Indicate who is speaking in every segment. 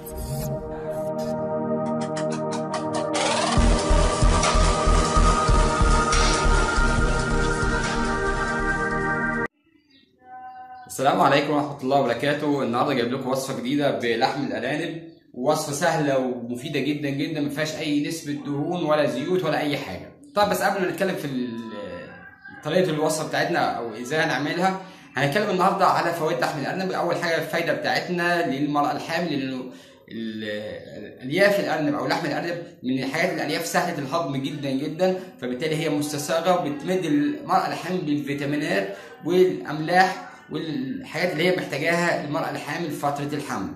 Speaker 1: السلام عليكم ورحمة الله وبركاته، النهارده جايب لكم وصفة جديدة بلحم الأرانب، وصفة سهلة ومفيدة جدا جدا ما فيهاش أي نسبة دهون ولا زيوت ولا أي حاجة. طب بس قبل ما نتكلم في ال- طريقة الوصفة بتاعتنا أو إزاي هنعملها، هنتكلم النهارده على فوائد لحم الأرنب، أول حاجة الفايدة بتاعتنا للمرأة الحامل لأنه ال- الألياف الأرنب أو لحم الأرنب من الحاجات الألياف سهلة الهضم جدا جدا، فبالتالي هي مستساغة وبتمد المرأة الحامل بالفيتامينات والأملاح والحاجات اللي هي محتاجاها المرأة الحامل في فترة الحمل.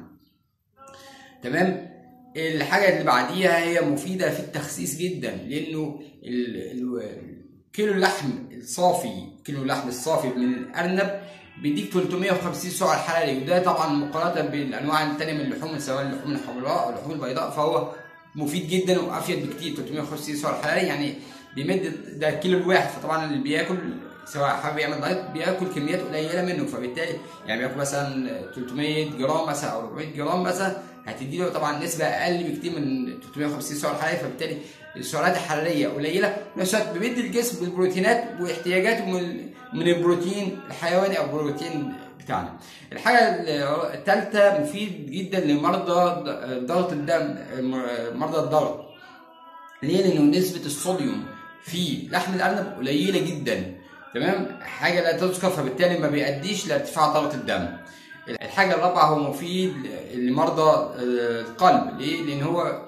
Speaker 1: تمام؟ الحاجة اللي بعديها هي مفيدة في التخسيس جدا لأنه ال- ال- كيلو اللحم الصافي كيلو اللحم الصافي من الأرنب بيديك 350 سعر حراري وده طبعا مقارنة بالأنواع التانية من اللحوم سواء اللحوم الحمراء أو اللحوم البيضاء فهو مفيد جدا وأفيد بكتير 350 سعر حراري يعني بيمد ده الكيلو الواحد فطبعا اللي بياكل سواء حابب يعمل دايت بياكل كميات قليله منه فبالتالي يعني بياكل مثلا 300 جرام مثلا او 400 جرام مثلا هتدي له طبعا نسبه اقل بكتير من 350 سعر حراري فبالتالي السعرات الحراريه قليله وفي نفس الوقت بيدي الجسم بالبروتينات واحتياجاته من من البروتين الحيواني او البروتين بتاعنا. الحاجه الثالثه مفيد جدا لمرضى ضغط الدم مرضى الضغط. ليه؟ لانه نسبه الصوديوم في لحم الارنب قليله جدا تمام حاجه لا تذكر فبالتالي ما بيؤديش لارتفاع ضغط الدم الحاجه الرابعه هو مفيد لمرضى القلب ليه لان هو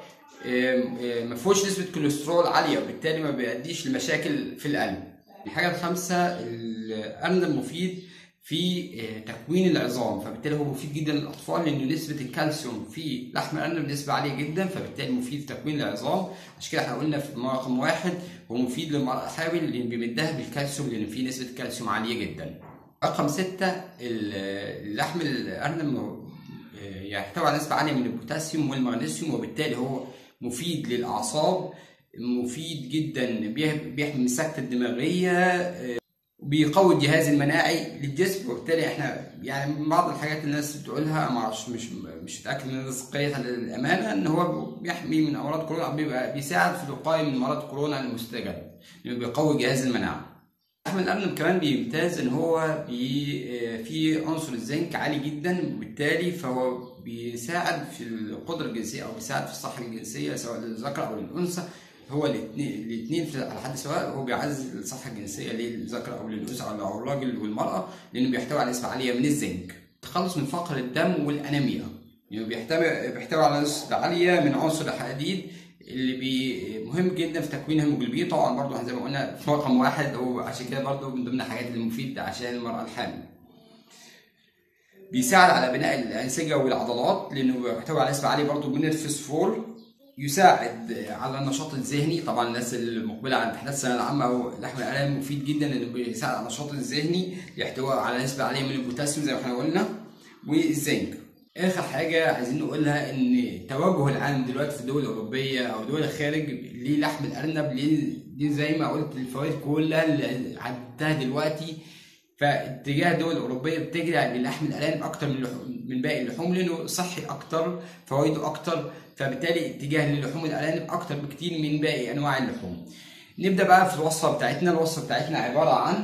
Speaker 1: ما فيهوش نسبه كوليسترول عاليه وبالتالي ما بيؤديش لمشاكل في القلب الحاجه الخامسه الارنب مفيد في تكوين العظام فبالتالي هو مفيد جدا للاطفال لانه نسبه الكالسيوم في لحم الارنب نسبه عاليه جدا فبالتالي مفيد في تكوين العظام عشان كده احنا قلنا في رقم واحد هو مفيد للمرأة الحامل لان بيمدها بالكالسيوم لان فيه نسبه كالسيوم عاليه جدا رقم ستة اللحم الارنب يحتوي على نسبه عاليه من البوتاسيوم والمغنيسيوم وبالتالي هو مفيد للاعصاب مفيد جدا بيحمي من السكته الدماغيه بيقوي الجهاز المناعي للجسم وبالتالي احنا يعني بعض الحاجات الناس بتقولها ما اعرفش مش مش متاكد من رزقيتها للامانه ان هو بيحمي من امراض كورونا بيبقى بيساعد في الوقايه من مرض كورونا المستجد لانه بيقوي جهاز المناعه. لحم الارنب كمان بيمتاز ان هو بي في عنصر الزنك عالي جدا وبالتالي فهو بيساعد في القدره الجنسيه او بيساعد في الصحه الجنسيه سواء للذكر او للانثى هو الاثنين الاثنين على حد سواء هو بيعزز الصحه الجنسيه للذكر او للانثى او الراجل والمراه لانه بيحتوي على نسبه عاليه من الزنك التخلص من فقر الدم والانيميا يعني بيحتوي بيحتوي على نسبه عاليه من عنصر الحديد اللي بي مهم جدا في تكوين الهيموجلوبين طبعا برضه زي ما قلنا في رقم واحد هو عشان كده برضه من ضمن الحاجات المفيده عشان المراه الحامل بيساعد على بناء الانسجه والعضلات لانه بيحتوي على نسبه عاليه برضه من الفسفور يساعد على النشاط الذهني طبعا الناس المقبله على امتحانات الثانويه العامه او لحم الارانب مفيد جدا لانه بيساعد على النشاط الذهني يحتوي على نسبه عاليه من البوتاسيوم زي ما احنا قلنا والزنك اخر حاجه عايزين نقولها ان التوجه العام دلوقتي في الدول الاوروبيه او دول الخارج للحم الارنب دي زي ما قلت الفوائد كلها اللي عدتها دلوقتي فاتجاه الدول الاوروبيه بتجري للحم الارانب اكتر من من باقي اللحوم لانه صحي اكتر فوائده اكتر فبالتالي اتجاه للحوم الارانب اكتر بكتير من باقي انواع اللحوم نبدا بقى في الوصفه بتاعتنا الوصفه بتاعتنا عباره عن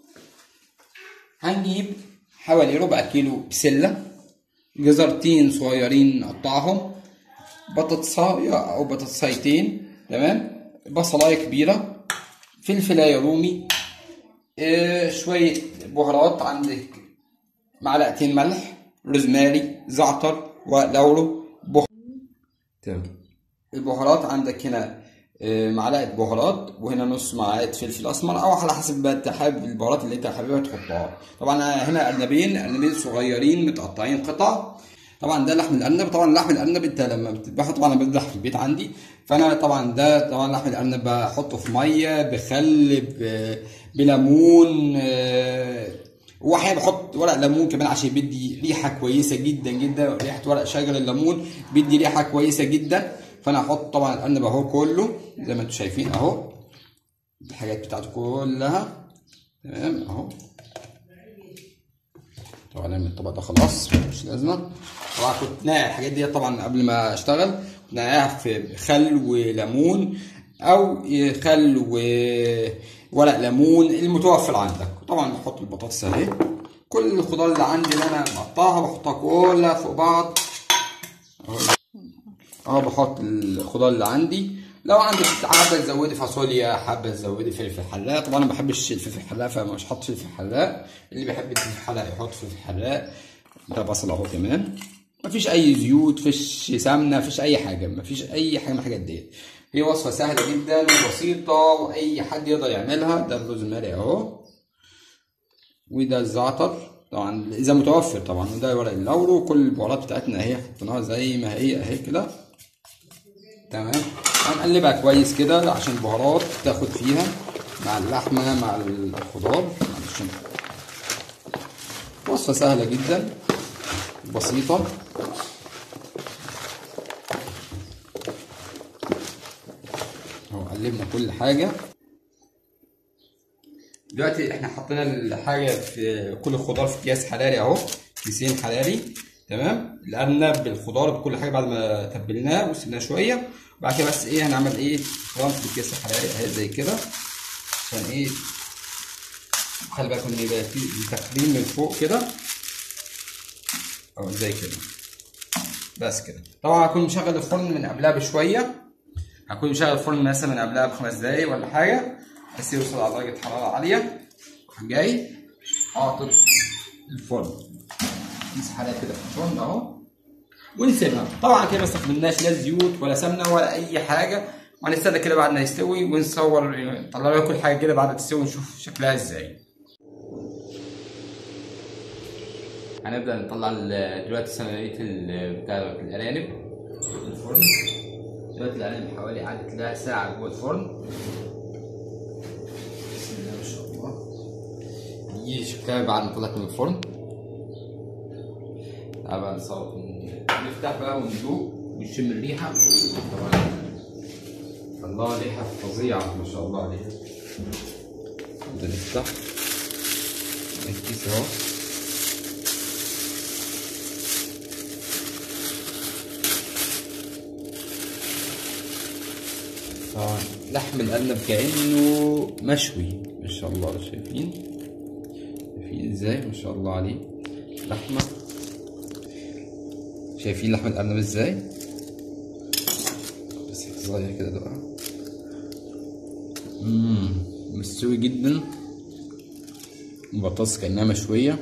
Speaker 1: هنجيب حوالي ربع كيلو بسله جزرتين صغيرين نقطعهم بطاطسايه او بطاطسايتين تمام بصلايه كبيره فلفلايه رومي إيه شويه بهارات عندك معلقتين ملح روزماري زعتر ولورو بهارات تمام البهارات عندك هنا معلقه بهارات وهنا نص معلقه فلفل اسمر او على حسب ما انت حابب البهارات اللي انت حاببها تحطها طبعا هنا ارنبين ارنبين صغيرين متقطعين قطع طبعا ده لحم الارنب طبعا لحم الارنب انت لما بتذبحه طبعا انا بذبح في البيت عندي فانا طبعا ده طبعا لحم الارنب بحطه في ميه بخل بليمون واحيانا بحط ورق ليمون كمان عشان بيدي ريحه كويسه جدا جدا ريحه ورق شجر الليمون بيدي ريحه كويسه جدا فانا هحط طبعا الارنب اهو كله زي ما انتم شايفين اهو الحاجات بتاعته كلها تمام اهو طبعا نعمل الطبق ده خلاص مش لازمه طبعا كنت ناقع الحاجات دي طبعا قبل ما اشتغل كنت ناقعها في خل وليمون او خل وورق ليمون المتوفر عندك طبعا بحط البطاطس اهي كل الخضار اللي عندي اللي انا مقطعها بحطها كلها فوق بعض اهو بحط الخضار اللي عندي لو عندك حابه تزودي فاصوليا حابه تزودي فلفل حراق طبعا انا ما بحبش الفلفل الحراق فمش حاطط فلفل حراق اللي بيحب الفلفل الحراق يحط فلفل حراق ده بصل اهو كمان مفيش اي زيوت مفيش سمنه مفيش اي حاجه مفيش اي حاجه من الحاجات ديت هي وصفه سهله جدا وبسيطه واي حد يقدر يعملها ده الروزماري اهو وده الزعتر طبعا اذا متوفر طبعا وده ورق اللورو كل البهارات بتاعتنا اهي حطيناها زي ما هي اهي كده تمام هنقلبها كويس كده عشان البهارات تاخد فيها مع اللحمه مع الخضار عشان وصفه سهله جدا بسيطه اهو قلبنا كل حاجه دلوقتي احنا حطينا الحاجه في كل الخضار في اكياس حراري اهو كيسين حراري تمام الارنب بالخضار بكل حاجه بعد ما تبلناه وسيبناه شويه بعد كده بس ايه هنعمل ايه خضار في الكيس الحراري اهي زي كده عشان ايه خلي بالكم ان يبقى في تقليل من فوق كده اهو زي كده بس كده طبعا هكون مشغل الفرن من قبلها بشويه هكون مشغل الفرن مثلا من قبلها بخمس دقايق ولا حاجه بس يوصل على درجه حراره عاليه جاي حاطط الفرن كيس حراره كده في الفرن اهو ونسيبها طبعا كده ما استخدمناش لا زيوت ولا سمنه ولا اي حاجه وهنستنى كده بعد ما يستوي ونصور نطلع لكم كل حاجه كده بعد ما تستوي ونشوف شكلها ازاي هنبدا نطلع دلوقتي صينيه بتاع الارانب في الفرن دلوقتي الارانب حوالي قعدت لها ساعه جوه الفرن بسم الله ما شاء الله دي شكلها بعد ما طلعت من الفرن تعال بقى نصوت نفتح بقى وندوق ونشم الريحة طبعا الله ريحة فظيعة ما شاء الله عليها نبدأ نفتح الكيس اهو طبعا لحم الأرنب كأنه مشوي ما شاء الله شايفين شايفين ازاي ما شاء الله عليه لحمه شايفين لحم الأرنب ازاي بس صغير كده بقى مم. مستوي جدا البطاطس كأنها مشوية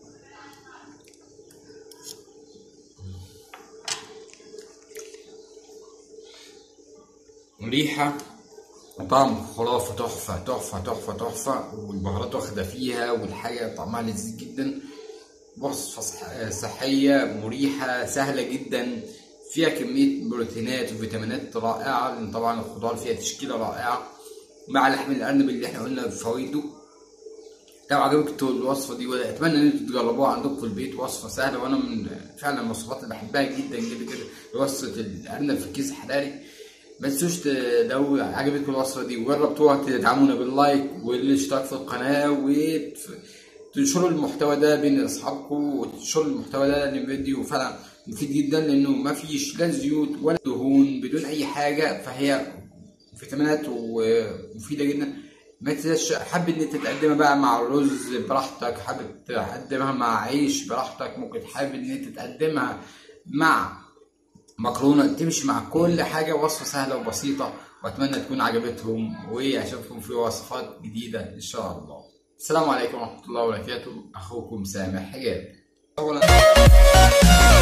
Speaker 1: ريحة وطعم خرافة تحفة تحفة تحفة تحفة والبهارات واخدة فيها والحاجة طعمها لذيذ جدا وصفة صحية مريحة سهلة جدا فيها كمية بروتينات وفيتامينات رائعة لأن طبعا الخضار فيها تشكيلة رائعة مع لحم الأرنب اللي احنا قلنا بفوائده لو عجبتكم الوصفة دي وأتمنى إن انتوا تجربوها عندكم في البيت وصفة سهلة وأنا من فعلا الوصفات اللي بحبها جدا جدا جدا وصفة الأرنب في الكيس الحراري ما تنسوش لو عجبتكم الوصفة دي وجربتوها تدعمونا باللايك والاشتراك في القناة و تنشروا المحتوى ده بين اصحابكم وتنشروا المحتوى ده لان الفيديو فعلا مفيد جدا لانه ما فيش لا زيوت ولا دهون بدون اي حاجه فهي فيتامينات ومفيده جدا ما تنساش حابب ان انت تقدمها بقى مع الرز براحتك حابب تقدمها مع عيش براحتك ممكن حابب ان انت تقدمها مع مكرونه تمشي مع كل حاجه وصفه سهله وبسيطه واتمنى تكون عجبتهم واشوفكم في وصفات جديده ان شاء الله السلام عليكم ورحمة الله وبركاته أخوكم سامح حجاب أولا